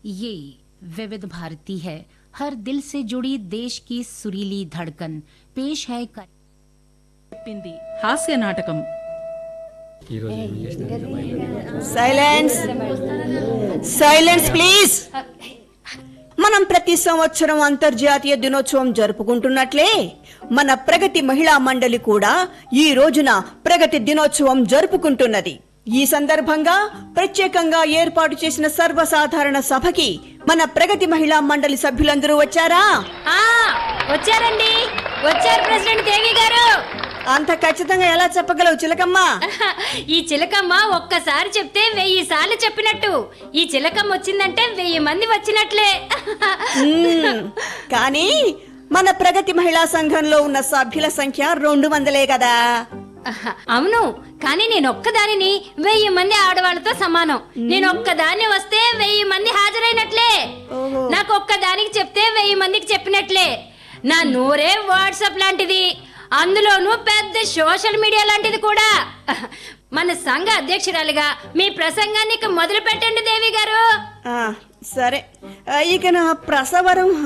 ये विविध भारती है हर दिल से जुड़ी देश की सुरीली धड़कन पेश है कर... చెప్పింది హాస్య నాటకం సైలెన్స్ సైలెన్స్ ప్లీజ్ మనం ప్రతి సంవత్సరం అంతర్జాతీయ దినోత్సవం జరుపుకుంటున్నట్లే మన ప్రగతి మహిళా మండలి కూడా ఈ రోజున ప్రగతి దినోత్సవం జరుపుకుంటున్నది ఈ సందర్భంగా ప్రత్యేకంగా ఏర్పాటు చేసిన సర్వసాధారణ సభకి మన ప్రగతి మహిళా మండలి సభ్యులందరూ వచ్చారా ఆ వచ్చారండి వచ్చారు ప్రెసిడెంట్ దేవి గారు అంత ఖచ్చితంగా ఎలా చెప్పగలవు చిలకమ్మ ఈ చిలకమ్మ ఒక్కసారి చెప్తే వెయ్యి సార్లు చెప్పినట్టు ఈ చిలకమ్మ వచ్చిందంటే వెయ్యి మంది వచ్చినట్లే మ్మ్. కానీ మన ప్రగతి మహిళా సంఘంలో ఉన్న సభ్యుల సంఖ్య రెండు వందలే కదా అవును కానీ నేను ఒక్కదానిని వెయ్యి మంది ఆడవాళ్ళతో సమానం నేను ఒక్కదాన్ని వస్తే వెయ్యి మంది హాజరైనట్లే ఓహో. నాకు ఒక్కదానికి చెప్తే వెయ్యి మందికి చెప్పినట్లే నా నూరే వాట్సాప్ లాంటిది అందులోనూ పెద్ద సోషల్ మీడియా లాంటిది కూడా మన సంఘ అధ్యక్షురాలుగా మీ ప్రసంగాన్ని ఇక మొదలు పెట్టండి దేవి గారు ఆ, సరే ఆ, ఇక నా ప్రసవరం